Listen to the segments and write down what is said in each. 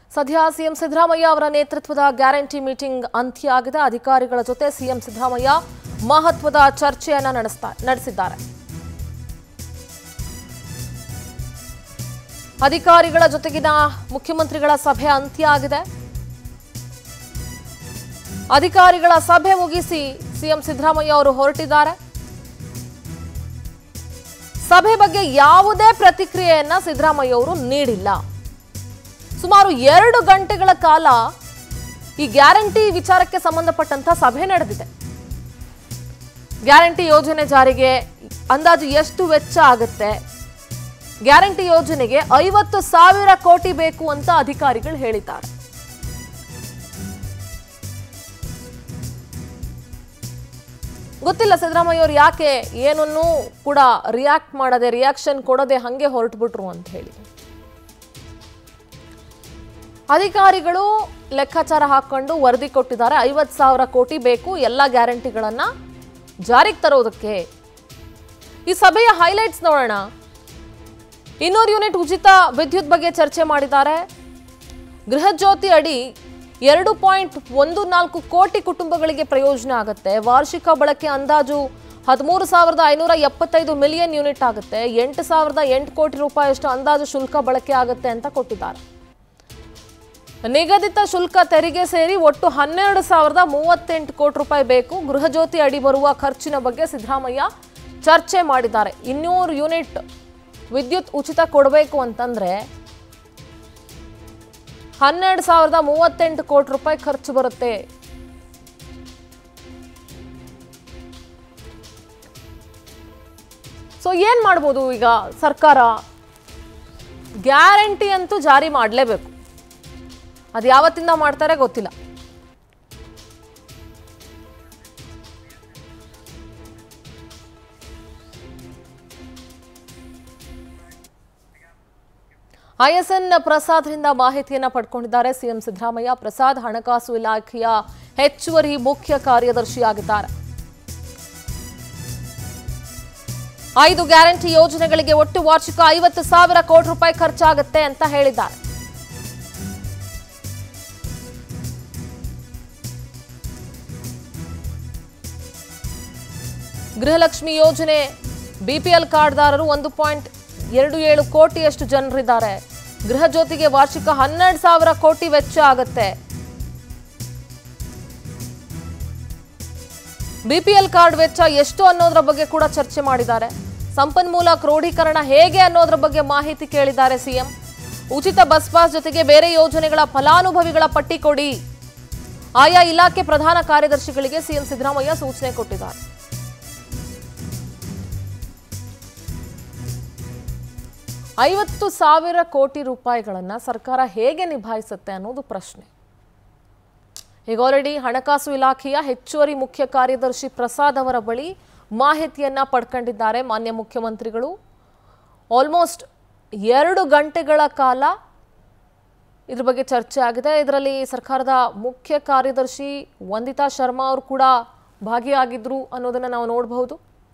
ಸದ್ಯ ಸಿಎಂ ಸಿದ್ದರಾಮಯ್ಯ ಅವರ ನೇತೃತ್ವದ ಗ್ಯಾರಂಟಿ ಮೀಟಿಂಗ್ ಅಂತ್ಯ ಆಗಿದೆ ಅಧಿಕಾರಿಗಳ ಜೊತೆ ಸಿಎಂ ಸಿದ್ದರಾಮಯ್ಯ ಮಹತ್ವದ ಚರ್ಚೆಯನ್ನ ನಡೆಸ್ತಾ ನಡೆಸಿದ್ದಾರೆ ಅಧಿಕಾರಿಗಳ ಜೊತೆಗಿನ ಮುಖ್ಯಮಂತ್ರಿಗಳ ಸಭೆ ಅಂತ್ಯ ಆಗಿದೆ ಅಧಿಕಾರಿಗಳ ಸಭೆ ಮುಗಿಸಿ ಸಿಎಂ ಸಿದ್ದರಾಮಯ್ಯ ಅವರು ಹೊರಟಿದ್ದಾರೆ ಸಭೆ ಬಗ್ಗೆ ಯಾವುದೇ ಪ್ರತಿಕ್ರಿಯೆಯನ್ನ ಸಿದ್ದರಾಮಯ್ಯ ಅವರು ನೀಡಿಲ್ಲ ಸುಮಾರು ಎರಡು ಗಂಟೆಗಳ ಕಾಲ ಈ ಗ್ಯಾರಂಟಿ ವಿಚಾರಕ್ಕೆ ಸಂಬಂಧಪಟ್ಟಂತ ಸಭೆ ನಡೆದಿದೆ ಗ್ಯಾರಂಟಿ ಯೋಜನೆ ಜಾರಿಗೆ ಅಂದಾಜು ಎಷ್ಟು ವೆಚ್ಚ ಆಗುತ್ತೆ ಗ್ಯಾರಂಟಿ ಯೋಜನೆಗೆ ಐವತ್ತು ಸಾವಿರ ಕೋಟಿ ಬೇಕು ಅಂತ ಅಧಿಕಾರಿಗಳು ಹೇಳಿದ್ದಾರೆ ಗೊತ್ತಿಲ್ಲ ಸಿದ್ದರಾಮಯ್ಯ ಅವರು ಯಾಕೆ ಏನನ್ನೂ ಕೂಡ ರಿಯಾಕ್ಟ್ ಮಾಡದೆ ರಿಯಾಕ್ಷನ್ ಕೊಡದೆ ಹಂಗೆ ಹೊರಟ್ಬಿಟ್ರು ಅಂತ ಹೇಳಿ ಅಧಿಕಾರಿಗಳು ಲೆಕ್ಕಾಚಾರ ಹಾಕೊಂಡು ವರದಿ ಕೊಟ್ಟಿದ್ದಾರೆ ಐವತ್ತು ಸಾವಿರ ಕೋಟಿ ಬೇಕು ಎಲ್ಲ ಗ್ಯಾರಂಟಿಗಳನ್ನ ಜಾರಿಗೆ ತರೋದಕ್ಕೆ ಈ ಸಭೆಯ ಹೈಲೈಟ್ಸ್ ನೋಡೋಣ ಇನ್ನೂರು ಯೂನಿಟ್ ಉಚಿತ ವಿದ್ಯುತ್ ಬಗ್ಗೆ ಚರ್ಚೆ ಮಾಡಿದ್ದಾರೆ ಗೃಹಜ್ಯೋತಿ ಅಡಿ ಎರಡು ಪಾಯಿಂಟ್ ಒಂದು ನಾಲ್ಕು ಕೋಟಿ ಕುಟುಂಬಗಳಿಗೆ ಪ್ರಯೋಜನ ಆಗುತ್ತೆ ವಾರ್ಷಿಕ ಬಳಕೆ ಅಂದಾಜು ಹದಿಮೂರು ಸಾವಿರದ ಐನೂರ ಎಪ್ಪತ್ತೈದು ಮಿಲಿಯನ್ ಯೂನಿಟ್ ಆಗುತ್ತೆ ಎಂಟು ಸಾವಿರದ ಎಂಟು ಕೋಟಿ ರೂಪಾಯಿಯಷ್ಟು ಅಂದಾಜು ಶುಲ್ಕ ಬಳಕೆ ಆಗುತ್ತೆ ಅಂತ ಕೊಟ್ಟಿದ್ದಾರೆ ನಿಗದಿತ ಶುಲ್ಕ ತೆರಿಗೆ ಸೇರಿ ಒಟ್ಟು ಹನ್ನೆರಡು ಸಾವಿರದ ಮೂವತ್ತೆಂಟು ಕೋಟಿ ರೂಪಾಯಿ ಬೇಕು ಗೃಹಜ್ಯೋತಿ ಅಡಿ ಬರುವ ಖರ್ಚಿನ ಬಗ್ಗೆ ಸಿದ್ದರಾಮಯ್ಯ ಚರ್ಚೆ ಮಾಡಿದ್ದಾರೆ ಇನ್ನೂರು ಯೂನಿಟ್ ವಿದ್ಯುತ್ ಉಚಿತ ಕೊಡಬೇಕು ಅಂತಂದ್ರೆ ಹನ್ನೆರಡು ಸಾವಿರದ ಮೂವತ್ತೆಂಟು ಕೋಟಿ ರೂಪಾಯಿ ಖರ್ಚು ಬರುತ್ತೆ ಸೊ ಏನ್ ಮಾಡ್ಬೋದು ಈಗ ಸರ್ಕಾರ ಗ್ಯಾರಂಟಿ ಅಂತೂ ಜಾರಿ ಮಾಡಲೇಬೇಕು ಅದು ಯಾವತ್ತಿಂದ ಮಾಡ್ತಾರೆ ಗೊತ್ತಿಲ್ಲ ಐಎಸ್ಎನ್ ಪ್ರಸಾದ್ರಿಂದ ಮಾಹಿತಿಯನ್ನ ಪಡ್ಕೊಂಡಿದ್ದಾರೆ ಸಿಎಂ ಸಿದ್ದರಾಮಯ್ಯ ಪ್ರಸಾದ್ ಹಣಕಾಸು ಇಲಾಖೆಯ ಹೆಚ್ಚುವರಿ ಮುಖ್ಯ ಕಾರ್ಯದರ್ಶಿಯಾಗಿದ್ದಾರೆ ಐದು ಗ್ಯಾರಂಟಿ ಯೋಜನೆಗಳಿಗೆ ಒಟ್ಟು ವಾರ್ಷಿಕ ಐವತ್ತು ಸಾವಿರ ಕೋಟಿ ರೂಪಾಯಿ ಖರ್ಚಾಗುತ್ತೆ ಅಂತ ಹೇಳಿದ್ದಾರೆ ಗೃಹಲಕ್ಷ್ಮಿ ಯೋಜನೆ ಬಿಪಿಎಲ್ ಕಾರ್ಡ್ದಾರರು ಒಂದು ಪಾಯಿಂಟ್ ಎರಡು ಏಳು ಕೋಟಿಯಷ್ಟು ಜನರಿದ್ದಾರೆ ಗೃಹ ಜ್ಯೋತಿಗೆ ವಾರ್ಷಿಕ ಹನ್ನೆರಡು ಸಾವಿರ ಕೋಟಿ ವೆಚ್ಚ ಆಗುತ್ತೆ ಬಿಪಿಎಲ್ ಕಾರ್ಡ್ ವೆಚ್ಚ ಎಷ್ಟು ಅನ್ನೋದ್ರ ಬಗ್ಗೆ ಕೂಡ ಚರ್ಚೆ ಮಾಡಿದ್ದಾರೆ ಸಂಪನ್ಮೂಲ ಕ್ರೋಢೀಕರಣ ಹೇಗೆ ಅನ್ನೋದ್ರ ಬಗ್ಗೆ ಮಾಹಿತಿ ಕೇಳಿದ್ದಾರೆ ಸಿಎಂ ಉಚಿತ ಬಸ್ ಪಾಸ್ ಜೊತೆಗೆ ಬೇರೆ ಯೋಜನೆಗಳ ಫಲಾನುಭವಿಗಳ ಪಟ್ಟಿ ಕೊಡಿ ಆಯಾ ಇಲಾಖೆ ಪ್ರಧಾನ ಕಾರ್ಯದರ್ಶಿಗಳಿಗೆ ಸಿಎಂ ಸಿದ್ದರಾಮಯ್ಯ ಸೂಚನೆ ಕೊಟ್ಟಿದ್ದಾರೆ ಐವತ್ತು ಸಾವಿರ ಕೋಟಿ ರೂಪಾಯಿಗಳನ್ನ ಸರ್ಕಾರ ಹೇಗೆ ನಿಭಾಯಿಸುತ್ತೆ ಅನ್ನೋದು ಪ್ರಶ್ನೆ ಈಗ ಆಲ್ರೆಡಿ ಹಣಕಾಸು ಇಲಾಖೆಯ ಹೆಚ್ಚುವರಿ ಮುಖ್ಯ ಕಾರ್ಯದರ್ಶಿ ಪ್ರಸಾದ್ ಅವರ ಬಳಿ ಮಾಹಿತಿಯನ್ನ ಪಡ್ಕೊಂಡಿದ್ದಾರೆ ಮಾನ್ಯ ಮುಖ್ಯಮಂತ್ರಿಗಳು ಆಲ್ಮೋಸ್ಟ್ ಎರಡು ಗಂಟೆಗಳ ಕಾಲ ಇದ್ರ ಬಗ್ಗೆ ಚರ್ಚೆ ಆಗಿದೆ ಇದರಲ್ಲಿ ಸರ್ಕಾರದ ಮುಖ್ಯ ಕಾರ್ಯದರ್ಶಿ ವಂದಿತಾ ಶರ್ಮಾ ಅವರು ಕೂಡ ಭಾಗಿಯಾಗಿದ್ರು ಅನ್ನೋದನ್ನ ನಾವು ನೋಡಬಹುದು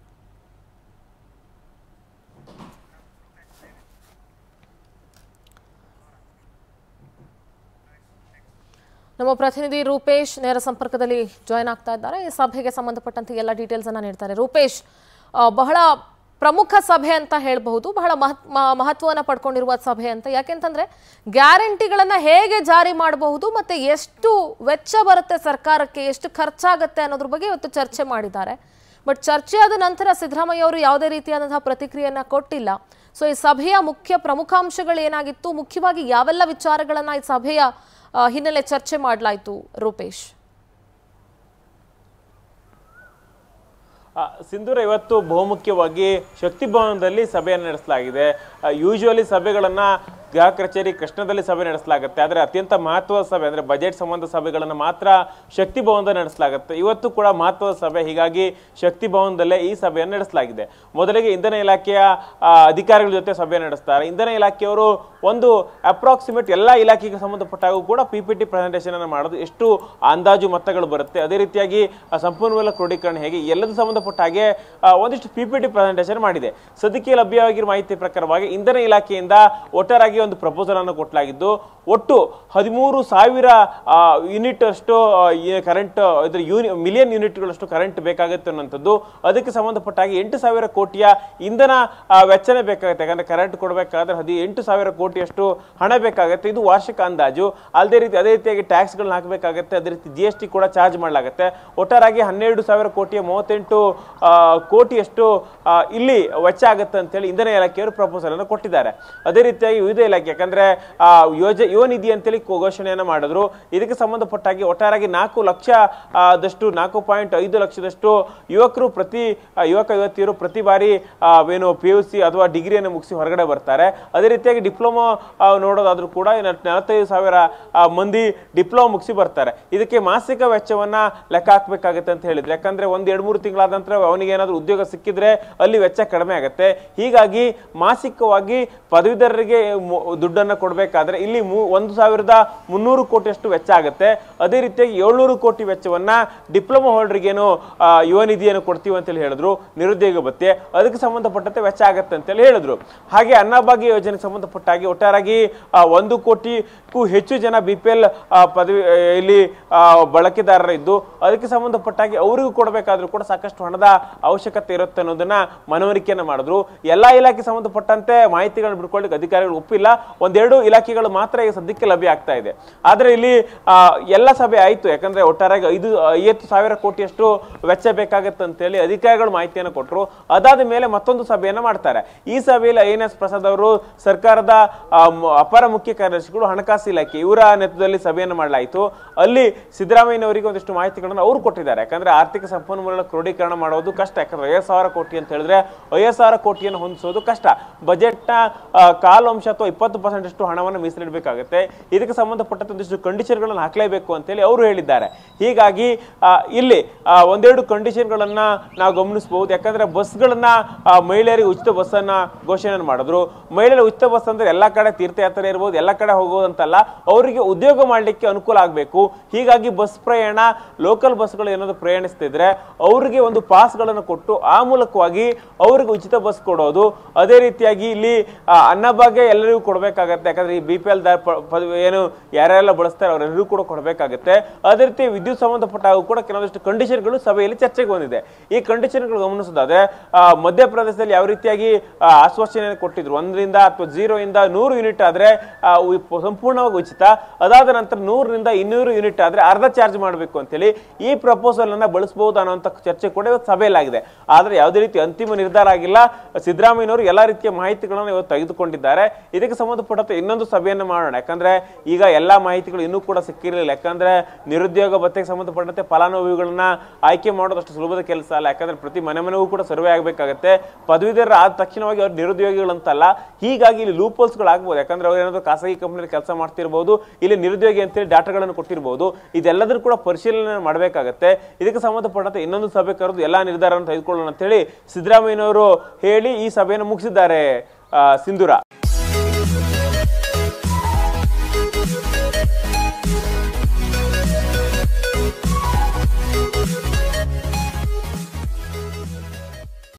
ನಮ್ಮ ಪ್ರತಿನಿಧಿ ರೂಪೇಶ್ ನೇರ ಸಂಪರ್ಕದಲ್ಲಿ ಜಾಯ್ನ್ ಆಗ್ತಾ ಇದ್ದಾರೆ ಈ ಸಭೆಗೆ ಸಂಬಂಧಪಟ್ಟಂತೆ ಎಲ್ಲ ಡೀಟೇಲ್ಸ್ ಅನ್ನ ನೀಡ್ತಾರೆ ರೂಪೇಶ್ ಆ, ಬಹಳ ಪ್ರಮುಖ ಸಭೆ ಅಂತ ಹೇಳಬಹುದು ಬಹಳ ಮಹತ್ ಮ- ಮಹತ್ವವನ್ನ ಪಡ್ಕೊಂಡಿರುವ ಸಭೆ ಅಂತ ಯಾಕೆಂತಂದ್ರೆ ಗ್ಯಾರಂಟಿಗಳನ್ನ ಹೇಗೆ ಜಾರಿ ಮಾಡಬಹುದು ಮತ್ತೆ ಎಷ್ಟು ವೆಚ್ಚ ಬರುತ್ತೆ ಸರ್ಕಾರಕ್ಕೆ ಎಷ್ಟು ಖರ್ಚಾಗತ್ತೆ ಅನ್ನೋದ್ರ ಬಗ್ಗೆ ಇವತ್ತು ಚರ್ಚೆ ಮಾಡಿದ್ದಾರೆ ಬಟ್ ಚರ್ಚೆ ಆದ ನಂತರ ಸಿದ್ದರಾಮಯ್ಯ ಅವರು ಯಾವುದೇ ರೀತಿಯಾದಂತಹ ಪ್ರತಿಕ್ರಿಯೆಯನ್ನ ಕೊಟ್ಟಿಲ್ಲ ಸೊ ಈ ಸಭೆಯ ಮುಖ್ಯ ಪ್ರಮುಖಾಂಶಗಳು ಏನಾಗಿತ್ತು ಮುಖ್ಯವಾಗಿ ಯಾವೆಲ್ಲ ವಿಚಾರಗಳನ್ನ ಈ ಸಭೆಯ ಆ, ಹಿನ್ನೆಲೆ ಚರ್ಚೆ ಮಾಡಲಾಯಿತು ರೂಪೇಶ್ ಆ, ಸಿಂಧೂರ ಇವತ್ತು ಬಹುಮುಖ್ಯವಾಗಿ ಶಕ್ತಿ ಭವನದಲ್ಲಿ ಸಭೆಯನ್ನು ನಡೆಸಲಾಗಿದೆ ಯೂಶುವಲಿ ಸಭೆಗಳನ್ನ ಗೃಹ ಕಚೇರಿ ಕೃಷ್ಣದಲ್ಲಿ ಸಭೆ ನಡೆಸಲಾಗುತ್ತೆ ಆದರೆ ಅತ್ಯಂತ ಮಹತ್ವದ ಸಭೆ ಅಂದ್ರೆ ಬಜೆಟ್ ಸಂಬಂಧ ಸಭೆಗಳನ್ನು ಮಾತ್ರ ಶಕ್ತಿ ಭವನದಲ್ಲಿ ನಡೆಸಲಾಗುತ್ತೆ ಇವತ್ತು ಕೂಡ ಮಹತ್ವದ ಸಭೆ ಹೀಗಾಗಿ ಶಕ್ತಿ ಭವನದಲ್ಲೇ ಈ ಸಭೆಯನ್ನು ನಡೆಸಲಾಗಿದೆ ಮೊದಲಿಗೆ ಇಂಧನ ಇಲಾಖೆಯ ಆ, ಅಧಿಕಾರಿಗಳ ಜೊತೆ ಸಭೆ ನಡೆಸ್ತಾರೆ ಇಂಧನ ಇಲಾಖೆಯವರು ಒಂದು ಅಪ್ರಾಕ್ಸಿಮೇಟ್ ಎಲ್ಲ ಇಲಾಖೆಗೆ ಸಂಬಂಧಪಟ್ಟಾಗೂ ಕೂಡ ಪಿ ಪಿ ಟಿ ಪ್ರೆಸೆಂಟೇಷನ್ ಅನ್ನು ಮಾಡೋದು ಎಷ್ಟು ಅಂದಾಜು ಮೊತ್ತಗಳು ಬರುತ್ತೆ ಅದೇ ರೀತಿಯಾಗಿ ಆ, ಸಂಪನ್ಮೂಲ ಕ್ರೋಢೀಕರಣ ಹೇಗೆ ಎಲ್ಲದೂ ಸಂಬಂಧಪಟ್ಟ ಹಾಗೆ ಆ, ಒಂದಿಷ್ಟು ಪಿ ಪಿ ಟಿ ಪ್ರೆಸೆಂಟೇಷನ್ ಮಾಡಿದೆ ಸದ್ಯಕ್ಕೆ ಲಭ್ಯವಾಗಿರುವ ಮಾಹಿತಿ ಪ್ರಕಾರವಾಗಿ ಇಂಧನ ಇಲಾಖೆಯಿಂದ ಒಟ್ಟಾರಾಗಿ ಒಂದು ಪ್ರಪೋಸಲ್ ಅನ್ನು ಕೊಟ್ಟಲಾಗಿದ್ದು ಒಟ್ಟು ಹದಿಮೂರು ಸಾವಿರ ಯೂನಿಟ್ ಅಷ್ಟು ಕರೆಂಟ್ ಇದ್ರ ಯೂನಿ ಮಿಲಿಯನ್ ಯೂನಿಟ್ಗಳಷ್ಟು ಕರೆಂಟ್ ಬೇಕಾಗುತ್ತೆ ಅನ್ನೋಂಥದ್ದು ಅದಕ್ಕೆ ಸಂಬಂಧಪಟ್ಟ ಹಾಗೆ ಎಂಟು ಸಾವಿರ ಕೋಟಿಯ ಇಂಧನ ಆ, ವೆಚ್ಚನೇ ಬೇಕಾಗುತ್ತೆ ಯಾಕಂದ್ರೆ ಕರೆಂಟ್ ಕೊಡಬೇಕಾದ್ರೆ ಹದಿ ಎಂಟು ಸಾವಿರ ಕೋಟಿಯಷ್ಟು ಹಣ ಬೇಕಾಗುತ್ತೆ ಇದು ವಾರ್ಷಿಕ ಅಂದಾಜು ಅಲ್ಲದೆ ರೀತಿ ಅದೇ ರೀತಿಯಾಗಿ ಟ್ಯಾಕ್ಸ್ಗಳನ್ನ ಹಾಕಬೇಕಾಗುತ್ತೆ ಅದೇ ರೀತಿ ಜಿ ಎಸ್ ಟಿ ಕೂಡ ಚಾರ್ಜ್ ಮಾಡಲಾಗುತ್ತೆ ಒಟ್ಟಾರಾಗಿ ಹನ್ನೆರಡು ಸಾವಿರ ಕೋಟಿಯ ಮೂವತ್ತೆಂಟು ಆ, ಕೋಟಿಯಷ್ಟು ಆ, ಇಲ್ಲಿ ವೆಚ್ಚ ಆಗುತ್ತೆ ಅಂತೇಳಿ ಇಂಧನ ಇಲಾಖೆಯವರು ಪ್ರಪೋಸಲ್ ಅನ್ನು ಕೊಟ್ಟಿದ್ದಾರೆ ಅದೇ ರೀತಿಯಾಗಿ ವಿವಿಧ ಇಲಾಖೆ ಯಾಕಂದ್ರೆ ಆ, ಯೋಜ ಯುವ ನಿಧಿ ಅಂತೇಳಿ ಕೋ- ಘೋಷಣೆಯನ್ನ ಮಾಡಿದ್ರು ಇದಕ್ಕೆ ಸಂಬಂಧಪಟ್ಟಾಗಿ ಒಟ್ಟಾರಾಗಿ ನಾಲ್ಕು ಲಕ್ಷ ಆ, ದಷ್ಟು ನಾಲ್ಕು ಪಾಯಿಂಟ್ ಐದು ಲಕ್ಷದಷ್ಟು ಯುವಕರು ಪ್ರತಿ ಆ, ಯುವಕ ಯುವತಿಯರು ಪ್ರತಿ ಬಾರಿ ಆ, ಏನು ಪಿ ಯು ಸಿ ಅಥವಾ ಡಿಗ್ರಿಯನ್ನು ಮುಗಿಸಿ ಹೊರಗಡೆ ಬರ್ತಾರೆ ಅದೇ ರೀತಿಯಾಗಿ ಡಿಪ್ಲೊಮಾ ನೋಡೋದಾದ್ರೂ ಕೂಡ ಇನ್ನು ನಲವತ್ತೈದು ಸಾವಿರ ಆ, ಮಂದಿ ಡಿಪ್ಲೊಮಾ ಮುಗಿಸಿ ಬರ್ತಾರೆ ಇದಕ್ಕೆ ಮಾಸಿಕ ವೆಚ್ಚವನ್ನ ಲೆಕ್ಕ ಹಾಕ್ಬೇಕಾಗತ್ತೆ ಅಂತ ಹೇಳಿದ್ರೆ ಯಾಕಂದ್ರೆ ಒಂದ್ ಎರಡ್ ಮೂರು ತಿಂಗಳಾದ ನಂತರ ಅವನಿಗೆ ಏನಾದ್ರು ಉದ್ಯೋಗ ಸಿಕ್ಕಿದ್ರೆ ಅಲ್ಲಿ ವೆಚ್ಚ ಕಡಿಮೆ ಆಗುತ್ತೆ ಹೀಗಾಗಿ ಮಾಸಿಕವಾಗಿ ಪದವೀಧರರಿಗೆ ಮು- ದುಡ್ಡನ್ನ ಕೊಡಬೇಕಾದ್ರೆ ಇಲ್ಲಿ ಮೂ- ಒಂದು ಸಾವಿರದ ಮುನ್ನೂರು ಕೋಟಿಯಷ್ಟು ವೆಚ್ಚ ಆಗುತ್ತೆ ಅದೇ ರೀತಿಯಾಗಿ ಏಳ್ನೂರು ಕೋಟಿ ವೆಚ್ಚವನ್ನ ಡಿಪ್ಲೊಮಾ ಹೋಲ್ಡರ್ಗೇನು ಯುವ ನಿಧಿಯನ್ನು ಕೊಡ್ತೀವಿ ಅಂತೇಳಿ ಹೇಳಿದ್ರು ನಿರುದ್ಯೋಗ ಭತ್ಯೆ ಅದಕ್ಕೆ ಸಂಬಂಧಪಟ್ಟಂತೆ ವೆಚ್ಚ ಆಗತ್ತೆ ಅಂತೇಳಿ ಹೇಳಿದ್ರು ಹಾಗೆ ಅನ್ನಭಾಗ್ಯ ಯೋಜನೆಗೆ ಸಂಬಂಧಪಟ್ಟ ಹಾಗೆ ಒಟ್ಟಾರಾಗಿ ಆ, ಒಂದು ಕೋಟಿಗೂ ಹೆಚ್ಚು ಜನ ಬಿ ಪಿ ಎಲ್ ಪದವಿ ಆ, ಇಲ್ಲಿ ಆ, ಬಳಕೆದಾರರಿದ್ದು ಅದಕ್ಕೆ ಸಂಬಂಧಪಟ್ಟಾಗಿ ಅವರಿಗೂ ಕೊಡಬೇಕಾದ್ರೂ ಕೂಡ ಸಾಕಷ್ಟು ಹಣದ ಅವಶ್ಯಕತೆ ಇರುತ್ತೆ ಅನ್ನೋದನ್ನ ಮನವರಿಕೆಯನ್ನ ಮಾಡಿದ್ರು ಎಲ್ಲಾ ಇಲಾಖೆ ಸಂಬಂಧಪಟ್ಟಂತೆ ಮಾಹಿತಿಗಳನ್ನ ಬಿಡ್ಕೊಳ್ಳಿಕ್ಕೆ ಅಧಿಕಾರಿಗಳು ಒಪ್ಪಿಲ್ಲ ಒಂದೆರಡು ಇಲಾಖೆಗಳು ಮಾತ್ರ ಈಗ ಸದ್ಯಕ್ಕೆ ಲಭ್ಯ ಆಗ್ತಾ ಇದೆ ಆದ್ರೆ ಇಲ್ಲಿ ಆ, ಎಲ್ಲ ಸಭೆ ಆಯ್ತು ಯಾಕಂದ್ರೆ ಒಟ್ಟಾರೆಯಾಗಿ ಐದು ಐವತ್ತು ಸಾವಿರ ಕೋಟಿಯಷ್ಟು ವೆಚ್ಚ ಬೇಕಾಗತ್ತೆ ಅಂತೇಳಿ ಅಧಿಕಾರಿಗಳು ಮಾಹಿತಿಯನ್ನು ಕೊಟ್ಟರು ಅದಾದ ಮೇಲೆ ಮತ್ತೊಂದು ಸಭೆಯನ್ನ ಮಾಡ್ತಾರೆ ಈ ಸಭೆಯಲ್ಲಿ ಐ ಎನ್ ಎಸ್ ಪ್ರಸಾದ್ ಅವರು ಸರ್ಕಾರದ ಆ, ಮ- ಅಪರ ಮುಖ್ಯ ಕಾರ್ಯದರ್ಶಿಗಳು ಹಣಕಾಸು ಇಲಾಖೆ ಇವರ ನೇತೃತ್ವದಲ್ಲಿ ಸಭೆಯನ್ನು ಮಾಡಲಾಯಿತು ಅಲ್ಲಿ ಸಿದ್ದರಾಮಯ್ಯನವರಿಗೆ ಒಂದಿಷ್ಟು ಮಾಹಿತಿಗಳನ್ನು ಅವರು ಕೊಟ್ಟಿದ್ದಾರೆ ಯಾಕಂದ್ರೆ ಆರ್ಥಿಕ ಸಂಪನ್ಮೂಲಗಳ ಕ್ರೋಢೀಕರಣ ಮಾಡೋದು ಕಷ್ಟ ಯಾಕಂದ್ರೆ ಐವತ್ತು ಸಾವಿರ ಕೋಟಿ ಅಂತ ಹೇಳಿದ್ರೆ ಐವತ್ತು ಸಾವಿರ ಕೋಟಿಯನ್ನು ಹೊಂದಿಸೋದು ಕಷ್ಟ ಬಜೆಟ್ನ ಆ, ಕಾಲು ಅಂಶ ಅಥವಾ ಇಪ್ಪತ್ತು ಪರ್ಸೆಂಟ್ ಅಷ್ಟು ಹಣವನ್ನು ಮೀಸಲಿಡಬೇಕಾಗುತ್ತೆ ಇದಕ್ಕೆ ಸಂಬಂಧಪಟ್ಟಂತೆ ಒಂದಿಷ್ಟು ಕಂಡೀಷನ್ಗಳನ್ನು ಹಾಕಲೇಬೇಕು ಅಂತೇಳಿ ಅವರು ಹೇಳಿದ್ದಾರೆ ಹೀಗಾಗಿ ಆ, ಇಲ್ಲಿ ಆ, ಒಂದೆರಡು ಕಂಡೀಷನ್ಗಳನ್ನ ನಾವು ಗಮನಿಸಬಹುದು ಯಾಕಂದ್ರೆ ಬಸ್ಗಳನ್ನ ಆ, ಮಹಿಳೆಯರಿಗೆ ಉಚಿತ ಬಸ್ ಅನ್ನ ಘೋಷಣೆ ಮಾಡಿದ್ರು ಮಹಿಳೆಯರ ಉಚಿತ ಬಸ್ ಅಂದ್ರೆ ಎಲ್ಲಾ ಕಡೆ ತೀರ್ಥಯಾತ್ರೆ ಇರ್ಬೋದು ಎಲ್ಲ ಕಡೆ ಹೋಗೋದಂತಲ್ಲ ಅವರಿಗೆ ಉದ್ಯೋಗ ಮಾಡ್ಲಿಕ್ಕೆ ಅನುಕೂಲ ಆಗಬೇಕು ಹೀಗಾಗಿ ಬಸ್ ಪ್ರಯಾಣ ಲೋಕಲ್ ಬಸ್ಗಳು ಏನಾದ್ರು ಪ್ರಯಾಣಿಸ್ತಿದ್ರೆ ಅವರಿಗೆ ಒಂದು ಪಾಸ್ಗಳನ್ನು ಕೊಟ್ಟು ಆ ಮೂಲಕವಾಗಿ ಅವರಿಗೆ ಉಚಿತ ಬಸ್ ಕೊಡೋದು ಅದೇ ರೀತಿಯಾಗಿ ಇಲ್ಲಿ ಆ, ಅನ್ನಭಾಗ್ಯ ಎಲ್ಲರಿಗೂ ಕೊಡಬೇಕಾಗತ್ತೆ ಯಾಕಂದ್ರೆ ಈ ಬಿ ಪಿ ಎಲ್ ಏನು ಯಾರ್ಯಾರೆಲ್ಲ ಬಳಸ್ತಾರೆ ಅವರೆಲ್ಲರೂ ಕೂಡ ಕೊಡಬೇಕಾಗುತ್ತೆ ಅದೇ ರೀತಿ ವಿದ್ಯುತ್ ಸಂಬಂಧಪಟ್ಟ ಹಾಗೂ ಕೂಡ ಕೆಲವೊಂದಿಷ್ಟು ಕಂಡೀಷನ್ಗಳು ಸಭೆಯಲ್ಲಿ ಚರ್ಚೆಗೆ ಬಂದಿದೆ ಈ ಕಂಡೀಷನ್ಗಳು ಗಮನಿಸೋದಾದ್ರೆ ಆ, ಮಧ್ಯಪ್ರದೇಶದಲ್ಲಿ ಯಾವ ರೀತಿಯಾಗಿ ಆ, ಆಶ್ವಾಸನೆಯನ್ನು ಕೊಟ್ಟಿದ್ರು ಒಂದರಿಂದ ಅಥವಾ ಜೀರೋ ಇಂದ ನೂರು ಯೂನಿಟ್ ಆದ್ರೆ ಆ, ಉ- ಸಂಪೂರ್ಣವಾಗಿ ಉಚಿತ ಅದಾದ ನಂತರ ನೂರರಿಂದ ಇನ್ನೂರು ಯೂನಿಟ್ ಆದ್ರೆ ಅರ್ಧ ಚಾರ್ಜ್ ಮಾಡಬೇಕು ಅಂತೇಳಿ ಈ ಪ್ರಪೋಸಲ್ ಅನ್ನ ಬಳಸಬಹುದು ಅನ್ನೋಂಥ ಚರ್ಚೆ ಕೂಡ ಇವತ್ತು ಸಭೆಯಲ್ಲಾಗಿದೆ ಆದ್ರೆ ಯಾವುದೇ ರೀತಿ ಅಂತಿಮ ನಿರ್ಧಾರ ಆಗಿಲ್ಲ ಸಿದ್ದರಾಮಯ್ಯನವರು ಎಲ್ಲಾ ರೀತಿಯ ಮಾಹಿತಿಗಳನ್ನು ಇವತ್ತು ತೆಗೆದುಕೊಂಡಿದ್ದಾರೆ ಇದಕ್ಕೆ ಸಂಬಂಧಪಟ್ಟಂತೆ ಇನ್ನೊಂದು ಸಭೆಯನ್ನು ಮಾಡೋಣ ಯಾಕಂದ್ರೆ ಈಗ ಎಲ್ಲಾ ಮಾಹಿತಿಗಳು ಇನ್ನೂ ಕೂಡ ಸಿಕ್ಕಿರಲಿಲ್ಲ ಯಾಕಂದ್ರೆ ನಿರುದ್ಯೋಗ ಭತ್ಯೆಗೆ ಸಂಬಂಧಪಟ್ಟಂತೆ ಫಲಾನುಭವಿಗಳನ್ನ ಆಯ್ಕೆ ಮಾಡೋದು ಅಷ್ಟು ಸುಲಭದ ಕೆಲಸ ಅಲ್ಲ ಯಾಕಂದ್ರೆ ಪ್ರತಿ ಮನೆ ಮನೆಗೂ ಕೂಡ ಸರ್ವೆ ಆಗಬೇಕಾಗತ್ತೆ ಪದವೀಧರ ಆದ ತಕ್ಷಣವಾಗಿ ಅವ್ರು ನಿರುದ್ಯೋಗಿಗಳಂತಲ್ಲ ಹೀಗಾಗಿ ಇಲ್ಲಿ ಲೂಪೋಲ್ಸ್ಗಳು ಆಗ್ಬೋದು ಯಾಕಂದ್ರೆ ಅವ್ರು ಏನಾದ್ರು ಖಾಸಗಿ ಕಂಪನಿಯಲ್ಲಿ ಕೆಲಸ ಮಾಡ್ತಿರ್ಬೋದು ಇಲ್ಲಿ ನಿರುದ್ಯೋಗಿ ಅಂತೇಳಿ ಡಾಟಾಗಳನ್ನು ಕೊಟ್ಟಿರ್ಬೋದು ಇದೆಲ್ಲದರೂ ಕೂಡ ಪರಿಶೀಲನೆ ಮಾಡಬೇಕಾಗತ್ತೆ ಇದಕ್ಕೆ ಸಂಬಂಧಪಟ್ಟಂತೆ ಇನ್ನೊಂದು ಸಭೆ ಕರೆದು ಎಲ್ಲಾ ನಿರ್ಧಾರವನ್ನು ತೆಗೆದುಕೊಳ್ಳೋಣ ಅಂತೇಳಿ ಸಿದ್ದರಾಮಯ್ಯನವರು ಹೇಳಿ ಈ ಸಭೆಯನ್ನು ಮುಗಿಸಿದ್ದಾರೆ ಆ, ಸಿಂಧೂರ